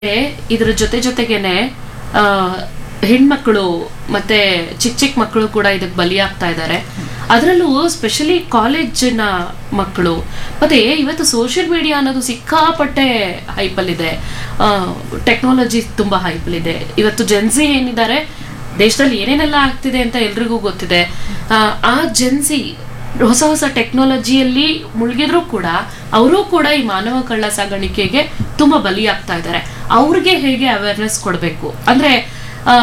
ಇದ್ರ ಜೊತೆ ಜೊತೆಗೇನೆ ಆ, ಹೆಣ್ಮಕ್ಳು ಮತ್ತೆ ಚಿಕ್ಕ ಚಿಕ್ಕ ಮಕ್ಕಳು ಕೂಡ ಇದಕ್ಕೆ ಬಲಿಯಾಗ್ತಾ ಇದ್ದಾರೆ ಅದರಲ್ಲೂ ಸ್ಪೆಷಲಿ ಕಾಲೇಜಿನ ಮಕ್ಕಳು ಮತ್ತೆ ಇವತ್ತು ಸೋಷಿಯಲ್ ಮೀಡಿಯಾ ಅನ್ನೋದು ಸಿಕ್ಕಾಪಟ್ಟೆ ಹೈಪಲ್ಲಿದೆ ಟೆಕ್ನಾಲಜಿ ತುಂಬಾ ಹೈಪಲ್ಲಿದೆ ಇವತ್ತು ಜೆನ್ಸಿ ಏನಿದ್ದಾರೆ ದೇಶದಲ್ಲಿ ಏನೇನೆಲ್ಲ ಆಗ್ತಿದೆ ಅಂತ ಎಲ್ರಿಗೂ ಗೊತ್ತಿದೆ ಆ, ಆ ಜೆನ್ಸಿ ಹೊಸ ಹೊಸ ಟೆಕ್ನಾಲಜಿಯಲ್ಲಿ ಮುಳುಗಿದ್ರು ಕೂಡ ಅವರು ಕೂಡ ಈ ಮಾನವ ಕಳ್ಳ ಸಾಗಾಣಿಕೆಗೆ ತುಂಬಾ ಬಲಿಯಾಗ್ತಾ ಇದ್ದಾರೆ ಅವ್ರಿಗೆ ಹೇಗೆ ಅವೇರ್ನೆಸ್ ಕೊಡಬೇಕು ಅಂದ್ರೆ ಆ,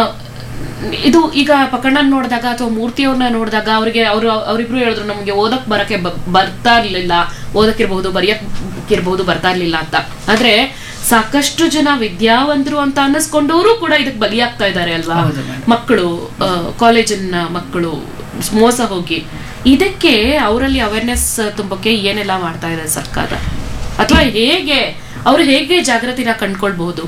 ಇದು ಈಗ ಪಕಣ್ಣನ್ ನೋಡಿದಾಗ ಅಥವಾ ಮೂರ್ತಿಯವ್ರನ್ನ ನೋಡಿದಾಗ ಅವ್ರಿಗೆ ಅವರು ಅವರಿಬ್ರು ಹೇಳಿದ್ರು ನಮಗೆ ಓದಕ್ ಬರಕ್ಕೆ ಬ- ಬರ್ತಾ ಇರ್ಲಿಲ್ಲ ಓದಕ್ಕಿರ್ಬಹುದು ಬರೆಯಕ್ಕಿರ್ಬಹುದು ಬರ್ತಾ ಇರ್ಲಿಲ್ಲ ಅಂತ ಆದ್ರೆ ಸಾಕಷ್ಟು ಜನ ವಿದ್ಯಾವಂತರು ಅಂತ ಅನ್ನಿಸ್ಕೊಂಡವರು ಕೂಡ ಇದಕ್ಕೆ ಬಲಿಯಾಗ್ತಾ ಇದ್ದಾರೆ ಅಲ್ವಾ ಹೌದು madam. ಮಕ್ಕಳು ಕಾಲೇಜಿನ ಮಕ್ಕಳು ಮೋಸ ಹೋಗಿ ಇದಕ್ಕೆ ಅವರಲ್ಲಿ ಅವೇರ್ನೆಸ್ ತುಂಬಕ್ಕೆ ಏನೆಲ್ಲ ಮಾಡ್ತಾ ಇದೆ ಸರ್ಕಾರ ಅಥವಾ ಹೇಗೆ ಅವರು ಹೇಗೆ ಜಾಗೃತಿನ ಕಂಡ್ಕೊಳ್ಬಹುದು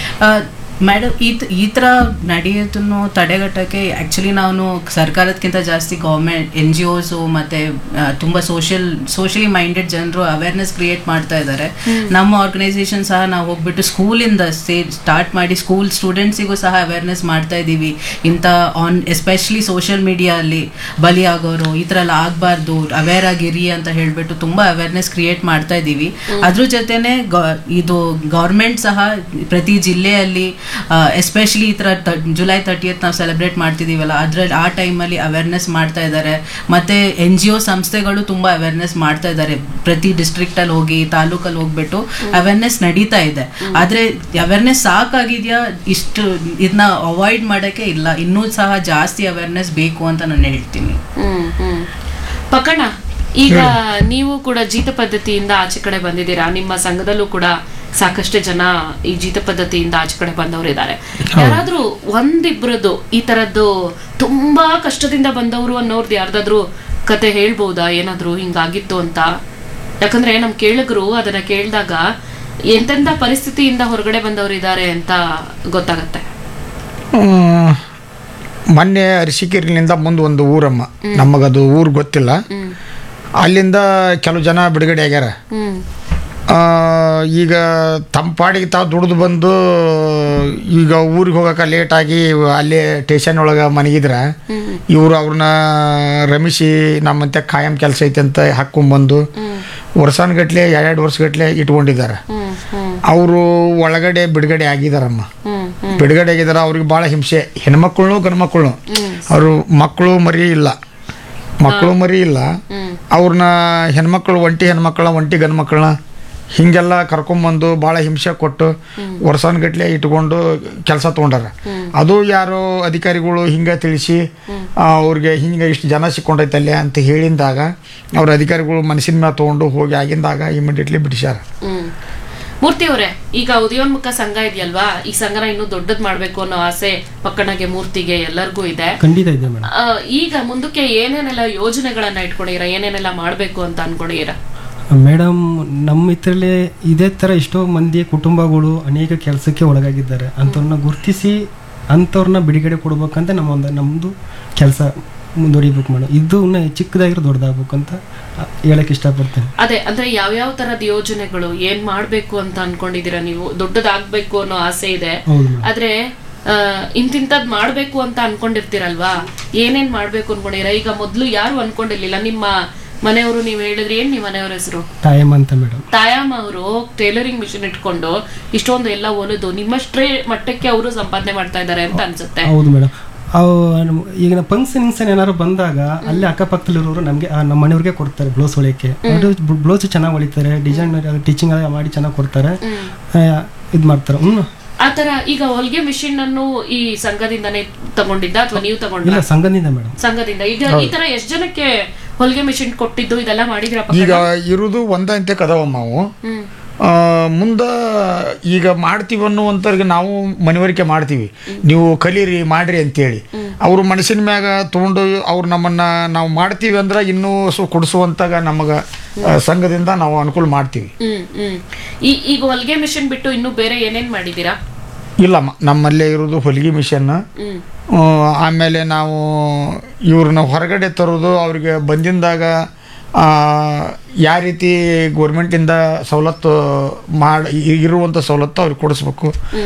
ಮೇಡಮ್ ಈ ತ- ಈ ಥರ ನಡೆಯೋದನ್ನು ತಡೆಗಟ್ಟೋಕ್ಕೆ ಆ್ಯಕ್ಚುಲಿ ನಾನು ಸರ್ಕಾರದಕ್ಕಿಂತ ಜಾಸ್ತಿ ಗೌರ್ಮೆಂಟ್ ಎನ್ ಜಿ ಒಸು ಮತ್ತು ತುಂಬ ಸೋಷಿಯಲ್ ಸೋಷಿಯಲಿ ಮೈಂಡೆಡ್ ಜನರು ಅವೇರ್ನೆಸ್ ಕ್ರಿಯೇಟ್ ಮಾಡ್ತಾ ಇದ್ದಾರೆ ನಮ್ಮ ಆರ್ಗನೈಸೇಷನ್ ಸಹ ನಾವು ಹೋಗ್ಬಿಟ್ಟು ಸ್ಕೂಲಿಂದ ಸೇ ಸ್ಟಾರ್ಟ್ ಮಾಡಿ ಸ್ಕೂಲ್ ಸ್ಟೂಡೆಂಟ್ಸಿಗೂ ಸಹ ಅವೇರ್ನೆಸ್ ಮಾಡ್ತಾ ಇದ್ದೀವಿ ಇಂಥ ಆನ್ ಎಸ್ಪೆಷಲಿ ಸೋಷಿಯಲ್ ಮೀಡಿಯಲ್ಲಿ ಬಲಿಯಾಗೋರು ಈ ಥರ ಎಲ್ಲ ಆಗಬಾರ್ದು ಅವೇರ್ ಆಗಿರಿ ಅಂತ ಹೇಳಿಬಿಟ್ಟು ತುಂಬ ಅವೇರ್ನೆಸ್ ಕ್ರಿಯೇಟ್ ಮಾಡ್ತಾ ಇದ್ದೀವಿ ಅದ್ರ ಜೊತೆನೆ ಗೌ- ಇದು ಗೌರ್ಮೆಂಟ್ ಸಹ ಪ್ರತಿ ಜಿಲ್ಲೆಯಲ್ಲಿ ಎಸ್ಪೆಷಲಿ ಈ ಥರ ಜುಲೈ ತರ್ಟಿಯತ್ ನಾವು ಸೆಲೆಬ್ರೇಟ್ ಮಾಡ್ತಿದ್ದೀವಲ್ಲ ಅದ್ರಲ್ಲಿ ಆ ಟೈಮಲ್ಲಿ ಅವೇರ್ನೆಸ್ ಮಾಡ್ತಾ ಇದ್ದಾರೆ ಮತ್ತೆ ಎನ್ ಜಿ ಒ ಸಂಸ್ಥೆಗಳು ತುಂಬ ಅವೇರ್ನೆಸ್ ಮಾಡ್ತಾ ಇದ್ದಾರೆ ಪ್ರತಿ ಡಿಸ್ಟ್ರಿಕ್ಟಲ್ಲಿ ಹೋಗಿ ತಾಲೂಕಲ್ಲಿ ಹೋಗ್ಬಿಟ್ಟು ಅವೇರ್ನೆಸ್ ನಡೀತಾ ಇದೆ ಆದರೆ ಅವೇರ್ನೆಸ್ ಸಾಕಾಗಿದೆಯಾ ಇಷ್ಟು ಇದನ್ನ ಅವಾಯ್ಡ್ ಮಾಡೋಕ್ಕೆ ಇಲ್ಲ ಇನ್ನೂ ಸಹ ಜಾಸ್ತಿ ಅವೇರ್ನೆಸ್ ಬೇಕು ಅಂತ ನಾನು ಹೇಳ್ತೀನಿ ಹ್ಮ್ ಹ್ಮ್ ಪಕಣ ಈಗ ನೀವು ಕೂಡ ಜೀತ ಪದ್ಧತಿಯಿಂದ ಆಚೆ ಕಡೆ ಬಂದಿದ್ದೀರಾ ನಿಮ್ಮ ಸಂಘದಲ್ಲೂ ಕೂಡ ಸಾಕಷ್ಟು ಜನ ಈ ಜೀತ ಪದ್ಧತಿಯಿಂದ ಆಚೆ ಕಡೆ ಬಂದವರು ಇದ್ದಾರೆ ಯಾರಾದ್ರೂ ಒಂದಿಬ್ರದ್ದು ಈ ತರದ್ದು ತುಂಬಾ ಕಷ್ಟದಿಂದ ಬಂದವರು ಅನ್ನೋರ್ದು ಯಾರ್ದಾದ್ರೂ ಕತೆ ಹೇಳ್ಬೋದಾ ಏನಾದ್ರೂ ಹಿಂಗಾಗಿತ್ತು ಅಂತ ಯಾಕಂದ್ರೆ ನಮ್ ಕೇಳಿದ್ರು ಅದನ್ನ ಕೇಳಿದಾಗ ಎಂತೆಂತ ಪರಿಸ್ಥಿತಿಯಿಂದ ಹೊರಗಡೆ ಬಂದವರು ಇದ್ದಾರೆ ಅಂತ ಗೊತ್ತಾಗತ್ತೆ ಹ್ಮ್. ಮೊನ್ನೆ ಅರಸೀಕೆರೆಲಿಂದ ಮುಂದೆ ಒಂದು ಊರಮ್ಮ ನಮಗದು ಊರು ಗೊತ್ತಿಲ್ಲ ಹ್ಮ್ ಅಲ್ಲಿಂದ ಕೆಲವು ಜನ ಬಿಡುಗಡೆ ಆಗ್ಯಾರ ಹ್ಮ್ ಆ, ಈಗ ತಮ್ಮ ಪಾಡಿಗೆ ತಾವು ದುಡ್ದು ಬಂದು ಈಗ ಊರಿಗೆ ಹೋಗಕ್ಕೆ ಲೇಟಾಗಿ ಅಲ್ಲೇ ಸ್ಟೇಷನ್ ಒಳಗೆ ಮನಗಿದ್ರೆ ಇವರು ಅವ್ರನ್ನ ರಮಿಸಿ ನಮ್ಮಂತೆ ಕಾಯಂ ಕೆಲಸ ಐತೆ ಅಂತ ಹಾಕ್ಕೊಂಬಂದು ವರ್ಷಾನ್ಗಟ್ಲೆ ಎರಡು ವರ್ಷಗಟ್ಲೆ ಇಟ್ಕೊಂಡಿದ್ದಾರೆ ಹ್ಮ್ ಹ್ಮ್ ಅವರು ಒಳಗಡೆ ಬಿಡುಗಡೆ ಆಗಿದಾರಮ್ಮ ಹ್ಮ್ ಹ್ಮ್ ಬಿಡುಗಡೆ ಆಗಿದಾರ ಅವ್ರಿಗೆ ಭಾಳ ಹಿಂಸೆ ಹೆಣ್ಮಕ್ಳು ಗಂಡು ಮಕ್ಕಳು ಅವರು ಮಕ್ಕಳು ಮರಿ ಇಲ್ಲ ಮಕ್ಕಳು ಮರಿ ಇಲ್ಲ ಹ್ಮ್ ಅವ್ರನ್ನ ಹೆಣ್ಮಕ್ಳು ಒಂಟಿ ಹೆಣ್ಮಕ್ಳ ಒಂಟಿ ಗಂಡು ಮಕ್ಕಳನ್ನ ಹಿಂಗೆಲ್ಲ ಕರ್ಕೊಂಬಂದು ಭಾಳ ಹಿಂಸೆ ಕೊಟ್ಟು ವರ್ಷಾನ್ಗಟ್ಲೆ ಇಟ್ಕೊಂಡು ಕೆಲಸ ತೊಗೊಂಡಾರ ಅದು ಯಾರೋ ಅಧಿಕಾರಿಗಳು ಹಿಂಗೆ ತಿಳಿಸಿ ಆ, ಅವ್ರಿಗೆ ಹಿಂಗೆ ಇಷ್ಟು ಜನ ಸಿಕ್ಕೊಂಡೈತಲ್ಲೇ ಅಂತ ಹೇಳಿದಾಗ ಅವ್ರ ಅಧಿಕಾರಿಗಳು ಮನಸ್ಸಿನ ಮೇಲೆ ತೊಗೊಂಡು ಹೋಗಿ ಆಗಿಂದಾಗ ಇಮಿಡಿಯೇಟ್ಲಿ ಬಿಡಿಸ್ಯಾರ ಹ್ಮ್ ಮೂರ್ತಿ ಅವರೇ ಈಗ ಉದಯೋನ್ಮುಖ ಸಂಘ ಇದೆಯಲ್ವಾ ಈ ಸಂಘನ ಇನ್ನೂ ದೊಡ್ಡದ್ ಮಾಡ್ಬೇಕು ಅನ್ನೋ ಆಸೆ ಪಕ್ಕಣಗೆ ಮೂರ್ತಿಗೆ ಎಲ್ಲರಿಗೂ ಇದೆ ಖಂಡಿತ ಇದೆ ಮೇಡಮ್ ಆ, ಈಗ ಮುಂದಕ್ಕೆ ಏನೇನೆಲ್ಲ ಯೋಜನೆಗಳನ್ನ ಇಟ್ಕೊಂಡಿರ ಏನೇನೆಲ್ಲ ಮಾಡ್ಬೇಕು ಅಂತ ಅನ್ಕೊಂಡಿರ ಮೇಡಮ್ ನಮ್ಮ ಇದರಲ್ಲಿ ಇದೇ ಥರ ಎಷ್ಟೋ ಮಂದಿ ಕುಟುಂಬಗಳು ಅನೇಕ ಕೆಲಸಕ್ಕೆ ಒಳಗಾಗಿದ್ದಾರೆ ಅಂಥವ್ರನ್ನ ಗುರುತಿಸಿ ಅಂಥವ್ರನ್ನ ಬಿಡುಗಡೆ ಕೊಡ್ಬೇಕಂತ ನಮ್ಮ ಒಂದು ನಮ್ಮದು ಕೆಲಸ ಮುಂದುವರಿಬೇಕು ಮೇಡಮ್ ಇದು ಇನ್ನೂ ಚಿಕ್ಕದಾಗಿರೋ ದೊಡ್ಡದಾಗಬೇಕು ಅಂತ ಆ, ಹೇಳಕ್ ಇಷ್ಟಪಡ್ತೇನೆ ಅದೇ ಅಂದ್ರೆ ಯಾವ್ಯಾವ ತರದ ಯೋಜನೆಗಳು ಏನ್ ಮಾಡ್ಬೇಕು ಅಂತ ಅನ್ಕೊಂಡಿದೀರ ನೀವು ದೊಡ್ಡದಾಗ್ಬೇಕು ಅನ್ನೋ ಆಸೆ ಇದೆ ಹೌದು ಮೇಡಮ್ ಆದ್ರೆ ಆ, ಇಂತಿಂತದ್ ಮಾಡ್ಬೇಕು ಅಂತ ಅನ್ಕೊಂಡಿರ್ತೀರಲ್ವಾ ಏನೇನ್ ಮಾಡ್ಬೇಕು ಅನ್ಕೊಂಡಿರ ಈಗ ಮೊದ್ಲು ಯಾರು ಅನ್ಕೊಂಡಿರ್ಲಿಲ್ಲ ನಿಮ್ಮ ಮನೆಯವರು ನೀವು ಹೇಳಿದ್ರಿ ಏನ್ ನಿಮ್ಮ ಮನೆಯವ್ರ ಹೆಸರು ಟೈಮ್ ಅಂತ ಮೇಡಮ್ ತಾಯಮ್ಮ ಅವರು ಟೈಲರಿಂಗ್ ಮಿಷಿನ್ ಇಟ್ಕೊಂಡು ಇಷ್ಟೊಂದು ಎಲ್ಲ ಹೊಲಿದು ನಿಮ್ಮಷ್ಟೇ ಮಟ್ಟಕ್ಕೆ ಅವರು ಸಂಪಾದನೆ ಮಾಡ್ತಾ ಇದ್ದಾರೆ ಅಂತ ಅನ್ಸುತ್ತೆ ಹೌದು ಮೇಡಮ್ ಅವು ನಮ್- ಈಗ ನಾವು ಫಂಕ್ಷನ್ ಗಿಂಕ್ಷನ್ ಏನಾದ್ರು ಬಂದಾಗ ಅಲ್ಲಿ ಅಕ್ಕಪಕ್ಕದಲ್ಲಿರೋರು ನಮಗೆ ನಮ್ಮ ಮನೆಯವ್ರಿಗೆ ಕೊಡ್ತಾರೆ ಬ್ಲೌಸ್ ಹೊಲಿಯಕ್ಕೆ ಅವರು ಬ್ಲೌಸ್ ಚೆನ್ನಾಗಿ ಹೊಲಿತಾರೆ ಡಿಸೈನ್ ಟೀಚಿಂಗ್ ಎಲ್ಲ ಮಾಡಿ ಚೆನ್ನಾಗಿ ಕೊಡ್ತಾರೆ ಇದು ಮಾಡ್ತಾರೆ ಹ್ಞೂ ಆತರ ಈಗ ಹೊಲಿಗೆ ಮಿಷಿನ್ ಅನ್ನು ಈ ಸಂಘದಿಂದನೇ ತಗೊಂಡಿದ್ದ ಅಥವಾ ನೀವು ತಗೊಂಡ ಇಲ್ಲ ಸಂಘದಿಂದ ಮೇಡಮ್ ಸಂಘದಿಂದ ಈಗ ಈ ತರ ಎಷ್ಟ್ ಜನಕ್ಕೆ ಹೊಲಿಗೆ ಮಿಷಿನ್ ಕೊಟ್ಟಿದ್ದು ಇದೆಲ್ಲ ಮಾಡಿದ್ರಪ್ಪ ಈಗ ಇರುವುದು ಒಂದಂತೆ ಕದವಮ್ಮ ನಾವು ಹ್ಮ್ ಆ, ಮುಂದ ಈಗ ಮಾಡ್ತೀವಿ ಅನ್ನುವಂಥವ್ರಿಗೆ ನಾವು ಮನವರಿಕೆ ಮಾಡ್ತೀವಿ ನೀವು ಕಲೀರಿ ಮಾಡ್ರಿ ಅಂತೇಳಿ ಅವರು ಮನಸ್ಸಿನ ಮ್ಯಾಗ ತೊಗೊಂಡು ಅವ್ರು ನಮ್ಮನ್ನ ನಾವು ಮಾಡ್ತೀವಿ ಅಂದ್ರೆ ಇನ್ನೂ ಸು ಕೊಡಿಸುವಂತಾಗ ನಮಗೆ ಸಂಘದಿಂದ ನಾವು ಅನುಕೂಲ ಮಾಡ್ತೀವಿ ಹ್ಮ್ ಹ್ಮ್ ಈ ಈಗ ಹೊಲಿಗೆ ಮಿಷಿನ್ ಬಿಟ್ಟು ಇನ್ನು ಬೇರೆ ಏನೇನ್ ಮಾಡಿದೀರಾ ಇಲ್ಲಮ್ಮ ನಮ್ಮಲ್ಲೇ ಇರೋದು ಹೊಲಿಗೆ ಮಿಷನ್ ಹ್ಮ್ ಆಮೇಲೆ ನಾವು ಇವ್ರನ್ನ ಹೊರಗಡೆ ತರೋದು ಅವ್ರಿಗೆ ಬಂದಿಂದಾಗ ಯಾವ ರೀತಿ ಗೋರ್ಮೆಂಟಿಂದ ಸವಲತ್ತು ಮಾಡಿ ಇರುವಂಥ ಸವಲತ್ತು ಅವ್ರಿಗೆ ಕೊಡಿಸ್ಬೇಕು